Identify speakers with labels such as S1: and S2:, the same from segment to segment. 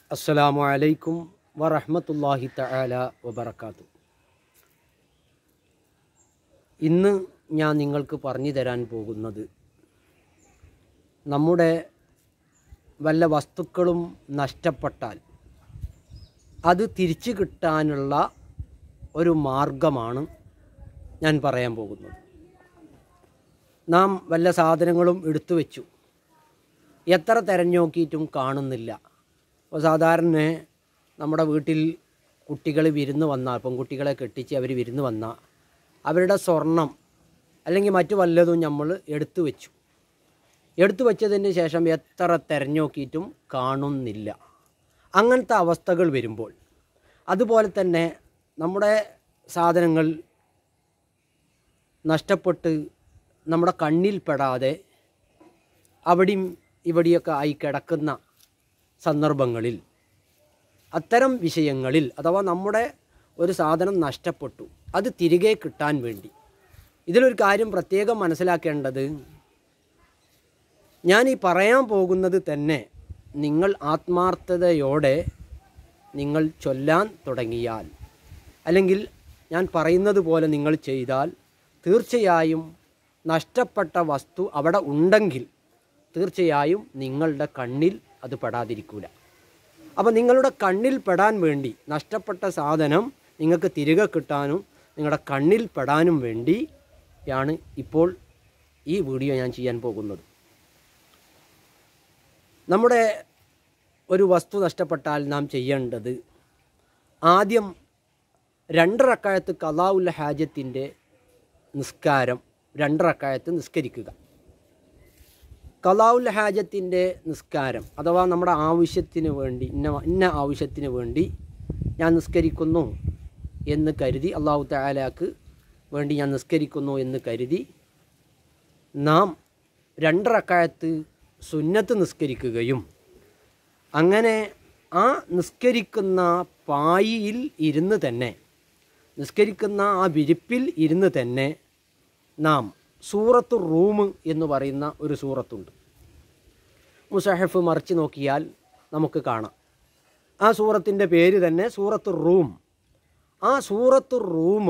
S1: അസ്സലാമു അലൈക്കും വറഹ്മത്തുള്ളാഹി തആല വബറകാത്തു ഇന്ന് ഞാൻ നിങ്ങൾക്ക് പറഞ്ഞു തരാൻ പോകുന്നത് നമ്മുടെ വല്ല വസ്തുക്കളും നഷ്ടപ്പെട്ടാൽ അത് തിരിച്ചു കിട്ടാനുള്ള ഒരു മാർഗമാണ് ഞാൻ പറയാൻ പോകുന്നത് നാം വല്ല സാധനങ്ങളും എടുത്തു വെച്ചു എത്ര തിരഞ്ഞു നോക്കിയിട്ടും കാണുന്നില്ല അപ്പോൾ സാധാരണ നമ്മുടെ വീട്ടിൽ കുട്ടികൾ വിരുന്ന് വന്നാൽ പെൺകുട്ടികളെ കെട്ടിച്ച് അവർ വിരുന്ന് വന്നാൽ അവരുടെ സ്വർണം അല്ലെങ്കിൽ മറ്റു വല്ലതും നമ്മൾ എടുത്തു വെച്ചു എടുത്തു വെച്ചതിന് ശേഷം എത്ര തിരഞ്ഞു നോക്കിയിട്ടും കാണുന്നില്ല അങ്ങനത്തെ അവസ്ഥകൾ വരുമ്പോൾ അതുപോലെ തന്നെ നമ്മുടെ സാധനങ്ങൾ നഷ്ടപ്പെട്ട് നമ്മുടെ കണ്ണിൽ പെടാതെ അവിടെയും ഇവിടെയൊക്കെ ആയി കിടക്കുന്ന സന്ദർഭങ്ങളിൽ അത്തരം വിഷയങ്ങളിൽ അഥവാ നമ്മുടെ ഒരു സാധനം നഷ്ടപ്പെട്ടു അത് തിരികെ കിട്ടാൻ വേണ്ടി ഇതിലൊരു കാര്യം പ്രത്യേകം മനസ്സിലാക്കേണ്ടത് ഞാൻ ഈ പറയാൻ പോകുന്നത് തന്നെ നിങ്ങൾ ആത്മാർത്ഥതയോടെ നിങ്ങൾ ചൊല്ലാൻ തുടങ്ങിയാൽ അല്ലെങ്കിൽ ഞാൻ പറയുന്നത് പോലെ നിങ്ങൾ ചെയ്താൽ തീർച്ചയായും നഷ്ടപ്പെട്ട വസ്തു അവിടെ ഉണ്ടെങ്കിൽ തീർച്ചയായും നിങ്ങളുടെ കണ്ണിൽ അത് പെടാതിരിക്കൂല അപ്പോൾ നിങ്ങളുടെ കണ്ണിൽ പെടാൻ വേണ്ടി നഷ്ടപ്പെട്ട സാധനം നിങ്ങൾക്ക് തിരികെ കിട്ടാനും നിങ്ങളുടെ കണ്ണിൽ പെടാനും വേണ്ടിയാണ് ഇപ്പോൾ ഈ വീഡിയോ ഞാൻ ചെയ്യാൻ പോകുന്നത് നമ്മുടെ ഒരു വസ്തു നഷ്ടപ്പെട്ടാൽ നാം ചെയ്യേണ്ടത് ആദ്യം രണ്ട് റക്കായത്ത് കലാവുൽ ഹാജത്തിൻ്റെ നിസ്കാരം രണ്ട് റക്കായത്ത് നിസ്കരിക്കുക കലാവുൽ ഹാജത്തിൻ്റെ നിസ്കാരം അഥവാ നമ്മുടെ ആവശ്യത്തിന് വേണ്ടി ഇന്ന ഇന്ന ആവശ്യത്തിന് വേണ്ടി ഞാൻ നിസ്കരിക്കുന്നു എന്ന് കരുതി അള്ളാഹു താലാക്ക് വേണ്ടി ഞാൻ നിസ്കരിക്കുന്നു എന്ന് കരുതി നാം രണ്ടറക്കായത്ത് സുന്നത്ത് നിസ്കരിക്കുകയും അങ്ങനെ ആ നിസ്കരിക്കുന്ന പായിയിൽ ഇരുന്ന് തന്നെ നിസ്കരിക്കുന്ന ആ വിരിപ്പിൽ ഇരുന്ന് തന്നെ നാം സൂറത്ത് റൂം എന്ന് പറയുന്ന ഒരു സൂറത്തുണ്ട് മുസഹഫ് മറിച്ച് നോക്കിയാൽ നമുക്ക് കാണാം ആ സൂറത്തിൻ്റെ പേര് തന്നെ സൂറത്ത് റൂം ആ സൂറത്ത് റൂം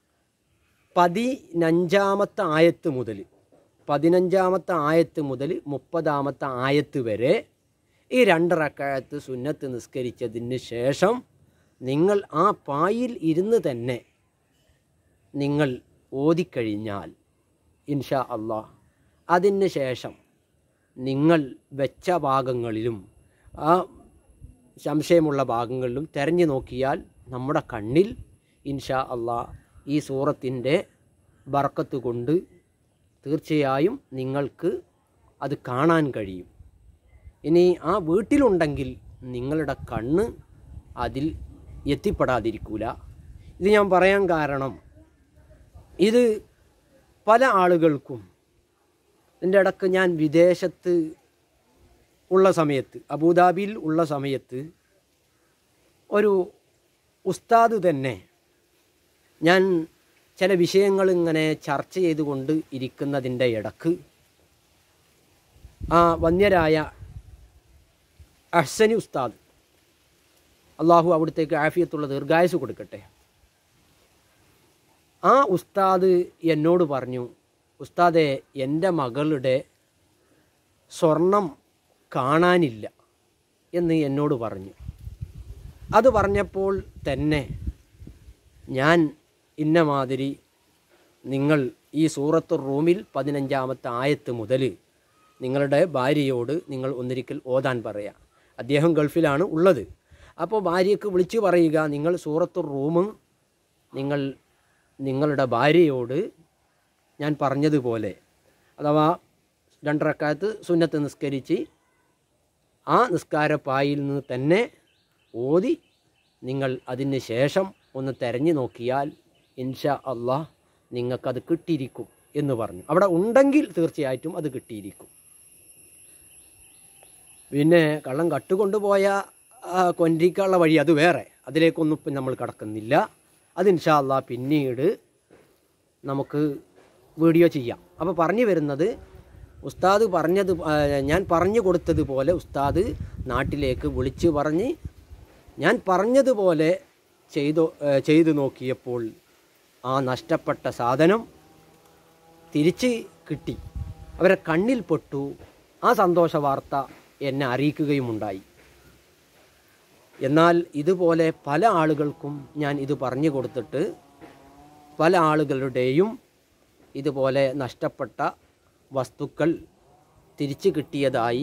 S1: പതിനഞ്ചാമത്തെ ആയത്ത് മുതൽ പതിനഞ്ചാമത്തെ ആയത്ത് മുതൽ മുപ്പതാമത്തെ ആയത്ത് വരെ ഈ രണ്ട് റക്കായത്ത് സുന്നത്ത് നിസ്കരിച്ചതിന് ശേഷം നിങ്ങൾ ആ പായിൽ ഇരുന്ന് തന്നെ നിങ്ങൾ ഓതിക്കഴിഞ്ഞാൽ ഇൻഷാ അള്ളാഹ് അതിന് ശേഷം നിങ്ങൾ വെച്ച ഭാഗങ്ങളിലും ആ സംശയമുള്ള ഭാഗങ്ങളിലും തിരഞ്ഞു നോക്കിയാൽ നമ്മുടെ കണ്ണിൽ ഇൻഷാ അള്ളാഹ് ഈ സൂറത്തിൻ്റെ ബർക്കത്ത് കൊണ്ട് തീർച്ചയായും നിങ്ങൾക്ക് അത് കാണാൻ കഴിയും ഇനി ആ വീട്ടിലുണ്ടെങ്കിൽ നിങ്ങളുടെ കണ്ണ് അതിൽ എത്തിപ്പെടാതിരിക്കൂല ഇത് ഞാൻ പറയാൻ കാരണം ഇത് പല ആളുകൾക്കും ഇതിൻ്റെ ഇടക്ക് ഞാൻ വിദേശത്ത് ഉള്ള സമയത്ത് അബുദാബിയിൽ ഉള്ള സമയത്ത് ഒരു ഉസ്താദ് തന്നെ ഞാൻ ചില വിഷയങ്ങൾ ഇങ്ങനെ ചർച്ച ചെയ്തുകൊണ്ട് ഇരിക്കുന്നതിൻ്റെ ഇടക്ക് ആ വന്യരായ അഹ്സനി ഉസ്താദ് അള്ളാഹു അവിടുത്തേക്ക് ആഫിയത്തുള്ള ദീർഘായുസ് കൊടുക്കട്ടെ ആ ഉസ്താദ് എന്നോട് പറഞ്ഞു ഉസ്താദെ എൻ്റെ മകളുടെ സ്വർണം കാണാനില്ല എന്ന് എന്നോട് പറഞ്ഞു അത് പറഞ്ഞപ്പോൾ തന്നെ ഞാൻ ഇന്ന മാതിരി നിങ്ങൾ ഈ സൂറത്ത് റൂമിൽ പതിനഞ്ചാമത്തെ ആയത്ത് മുതൽ നിങ്ങളുടെ ഭാര്യയോട് നിങ്ങൾ ഒന്നിരിക്കൽ ഓതാൻ പറയുക അദ്ദേഹം ഗൾഫിലാണ് ഉള്ളത് അപ്പോൾ ഭാര്യയ്ക്ക് വിളിച്ചു പറയുക നിങ്ങൾ സൂറത്ത് റൂം നിങ്ങൾ നിങ്ങളുടെ ഭാര്യയോട് ഞാൻ പറഞ്ഞതുപോലെ അഥവാ രണ്ടരക്കാലത്ത് സുന്നത്ത് നിസ്കരിച്ച് ആ നിസ്കാരപ്പായിൽ നിന്ന് തന്നെ ഓതി നിങ്ങൾ അതിന് ശേഷം ഒന്ന് തിരഞ്ഞു നോക്കിയാൽ ഇൻഷാ അള്ളാഹ് നിങ്ങൾക്കത് കിട്ടിയിരിക്കും എന്ന് പറഞ്ഞു അവിടെ ഉണ്ടെങ്കിൽ തീർച്ചയായിട്ടും അത് കിട്ടിയിരിക്കും പിന്നെ കള്ളം കട്ടുകൊണ്ടുപോയ കൊണ്ടിരിക്കാനുള്ള വഴി അത് വേറെ അതിലേക്കൊന്നും ഇപ്പം നമ്മൾ കടക്കുന്നില്ല അത് ഇൻഷാ അള്ളാഹ് പിന്നീട് നമുക്ക് വീഡിയോ ചെയ്യാം അപ്പോൾ പറഞ്ഞു വരുന്നത് ഉസ്താദ് പറഞ്ഞത് ആ, ഞാൻ പറഞ്ഞു കൊടുത്തതുപോലെ ഉസ്താദ് നാട്ടിലേക്ക് വിളിച്ചു പറഞ്ഞ് ഞാൻ പറഞ്ഞതുപോലെ ചെയ്തു ഏ, ചെയ്തു നോക്കിയപ്പോൾ ആ നഷ്ടപ്പെട്ട സാധനം തിരിച്ച് കിട്ടി അവരെ കണ്ണിൽ പെട്ടു ആ സന്തോഷ വാർത്ത എന്നെ അറിയിക്കുകയുമുണ്ടായി എന്നാൽ ഇതുപോലെ പല ആളുകൾക്കും ഞാൻ ഇത് പറഞ്ഞു കൊടുത്തിട്ട് പല ആളുകളുടെയും ഇതുപോലെ നഷ്ടപ്പെട്ട വസ്തുക്കൾ തിരിച്ചു കിട്ടിയതായി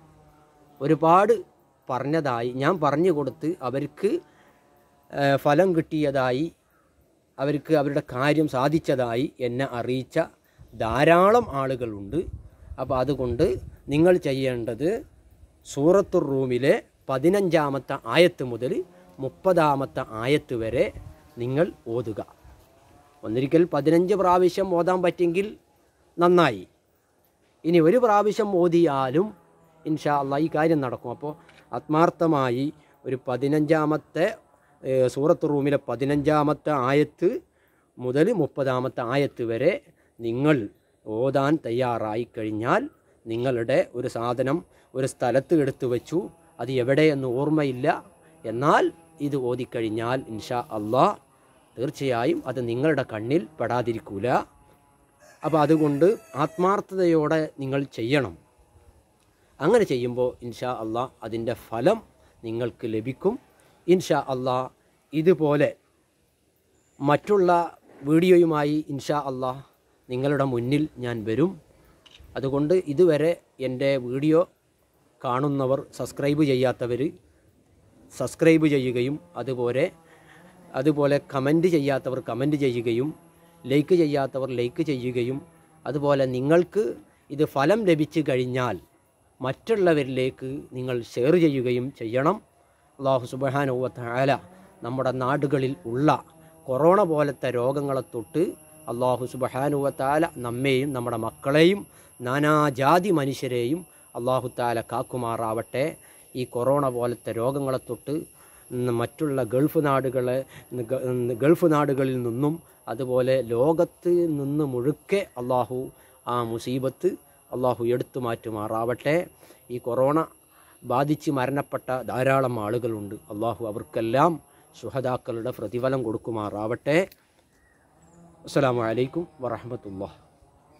S1: ഒരുപാട് പറഞ്ഞതായി ഞാൻ പറഞ്ഞു കൊടുത്ത് അവർക്ക് ഏഹ്, ഫലം കിട്ടിയതായി അവർക്ക് അവരുടെ കാര്യം സാധിച്ചതായി എന്നെ അറിയിച്ച ധാരാളം ആളുകളുണ്ട് അപ്പോൾ അതുകൊണ്ട് നിങ്ങൾ ചെയ്യേണ്ടത് സൂറത്തുർ റൂമിലെ പതിനഞ്ചാമത്തെ ആയത്ത് മുതൽ മുപ്പതാമത്തെ ആയത്ത് വരെ നിങ്ങൾ ഓതുക ഒന്നിരിക്കൽ പതിനഞ്ച് പ്രാവശ്യം ഓതാൻ പറ്റെങ്കിൽ നന്നായി ഇനി ഒരു പ്രാവശ്യം ഓതിയാലും ഇൻഷാ അള്ളാ ഈ കാര്യം നടക്കും അപ്പോൾ ആത്മാർത്ഥമായി ഒരു പതിനഞ്ചാമത്തെ ഏഹ്, സൂറത്ത് റൂമിലെ പതിനഞ്ചാമത്തെ ആയത്ത് മുതൽ മുപ്പതാമത്തെ ആയത്ത് വരെ നിങ്ങൾ ഓതാൻ തയ്യാറായി കഴിഞ്ഞാൽ നിങ്ങളുടെ ഒരു സാധനം ഒരു സ്ഥലത്ത് എടുത്തു വെച്ചു അത് എവിടെയെന്ന് ഓർമ്മയില്ല എന്നാൽ ഇത് ഓതിക്കഴിഞ്ഞാൽ ഇൻഷാ അള്ളാ തീർച്ചയായും അത് നിങ്ങളുടെ കണ്ണിൽ പെടാതിരിക്കൂല അപ്പോൾ അതുകൊണ്ട് ആത്മാർത്ഥതയോടെ നിങ്ങൾ ചെയ്യണം അങ്ങനെ ചെയ്യുമ്പോൾ ഇൻഷാ അള്ളാ അതിൻ്റെ ഫലം നിങ്ങൾക്ക് ലഭിക്കും ഇൻഷാ അള്ളാ ഇതുപോലെ മറ്റുള്ള വീഡിയോയുമായി ഇൻഷാ അള്ളാ നിങ്ങളുടെ മുന്നിൽ ഞാൻ വരും അതുകൊണ്ട് ഇതുവരെ എൻ്റെ വീഡിയോ കാണുന്നവർ സബ്സ്ക്രൈബ് ചെയ്യാത്തവർ സബ്സ്ക്രൈബ് ചെയ്യുകയും അതുപോലെ അതുപോലെ കമൻറ്റ് ചെയ്യാത്തവർ കമൻറ്റ് ചെയ്യുകയും ലൈക്ക് ചെയ്യാത്തവർ ലൈക്ക് ചെയ്യുകയും അതുപോലെ നിങ്ങൾക്ക് ഇത് ഫലം ലഭിച്ചു കഴിഞ്ഞാൽ മറ്റുള്ളവരിലേക്ക് നിങ്ങൾ ഷെയർ ചെയ്യുകയും ചെയ്യണം അള്ളാഹു സുബാനുവല നമ്മുടെ നാടുകളിൽ ഉള്ള കൊറോണ പോലത്തെ രോഗങ്ങളെ തൊട്ട് അള്ളാഹു സുബഹാനുവത്താല നമ്മെയും നമ്മുടെ മക്കളെയും നാനാജാതി മനുഷ്യരെയും അള്ളാഹു താല കാക്കുമാറാവട്ടെ ഈ കൊറോണ പോലത്തെ രോഗങ്ങളെ തൊട്ട് ഉം, മറ്റുള്ള ഗൾഫ് നാടുകളെ ഗ- ഉം, ഗൾഫ് നാടുകളിൽ നിന്നും അതുപോലെ ലോകത്ത് നിന്ന് മുഴുക്കെ അള്ളാഹു ആ മുസീബത്ത് അള്ളാഹു എടുത്തു മാറ്റുമാറാവട്ടെ ഈ കൊറോണ ബാധിച്ച് മരണപ്പെട്ട ധാരാളം ആളുകളുണ്ട് അള്ളാഹു അവർക്കെല്ലാം ശുഹദാക്കളുടെ പ്രതിഫലം കൊടുക്കുമാറാവട്ടെ അസ്സലാമു അലൈക്കും വറഹമത്തുള്ള